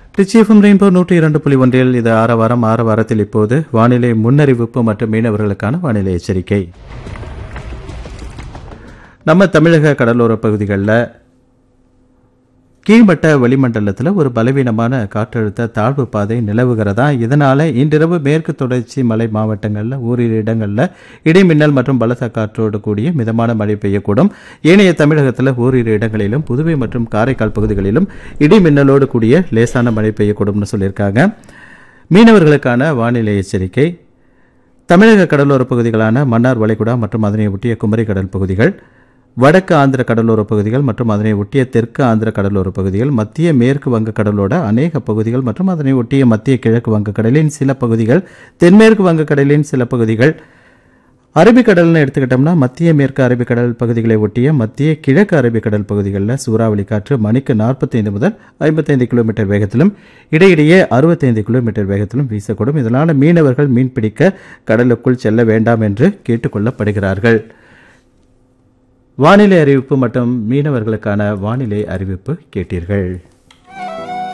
ரிச்சிஎஃப்எம் rainbow நூற்றி இரண்டு புள்ளி ஒன்றில் இது ஆற வாரம் ஆற வாரத்தில் இப்போது வானிலை முன்னறிவிப்பு மற்றும் மீனவர்களுக்கான வானிலை எச்சரிக்கை நம்ம தமிழக கடலோர பகுதிகளில் கீழ்மட்ட வளிமண்டலத்தில் ஒரு பலவீனமான காற்றழுத்த தாழ்வு பாதை நிலவுகிறதா இதனால இன்றிரவு மேற்கு தொடர்ச்சி மலை மாவட்டங்களில் ஓரிரு இடங்களில் இடிமின்னல் மற்றும் பலத்த காற்றோடு கூடிய மிதமான மழை பெய்யக்கூடும் ஏனைய தமிழகத்தில் ஓரிரு இடங்களிலும் புதுவை மற்றும் காரைக்கால் பகுதிகளிலும் இடிமின்னலோடு கூடிய லேசான மழை பெய்யக்கூடும்னு சொல்லியிருக்காங்க மீனவர்களுக்கான வானிலை எச்சரிக்கை தமிழக கடலோர பகுதிகளான மன்னார் வளைகுடா மற்றும் அதனை ஒட்டிய குமரி கடல் பகுதிகள் வடக்கு ஆந்திர கடலோர பகுதிகள் மற்றும் அதனை ஒட்டிய தெற்கு ஆந்திர கடலோர பகுதிகள் மத்திய மேற்கு வங்க கடலோட அநேக பகுதிகள் மற்றும் அதனை ஒட்டிய மத்திய கிழக்கு வங்கக்கடலின் சில பகுதிகள் தென்மேற்கு வங்கக்கடலின் சில பகுதிகள் அரபிக்கடல்னு எடுத்துக்கிட்டோம்னா மத்திய மேற்கு அரபிக்கடல் பகுதிகளை ஒட்டிய மத்திய கிழக்கு அரபிக்கடல் பகுதிகளில் சூறாவளி காற்று மணிக்கு நாற்பத்தைந்து முதல் ஐம்பத்தைந்து கிலோமீட்டர் வேகத்திலும் இடையிடையே அறுபத்தைந்து கிலோமீட்டர் வேகத்திலும் வீசக்கூடும் இதனால் மீனவர்கள் மீன்பிடிக்க கடலுக்குள் செல்ல வேண்டாம் என்று கேட்டுக்கொள்ளப்படுகிறார்கள் வானிலை அறிவிப்பு மற்றும் மீனவர்களுக்கான வானிலை அறிவிப்பு கேட்டீர்கள்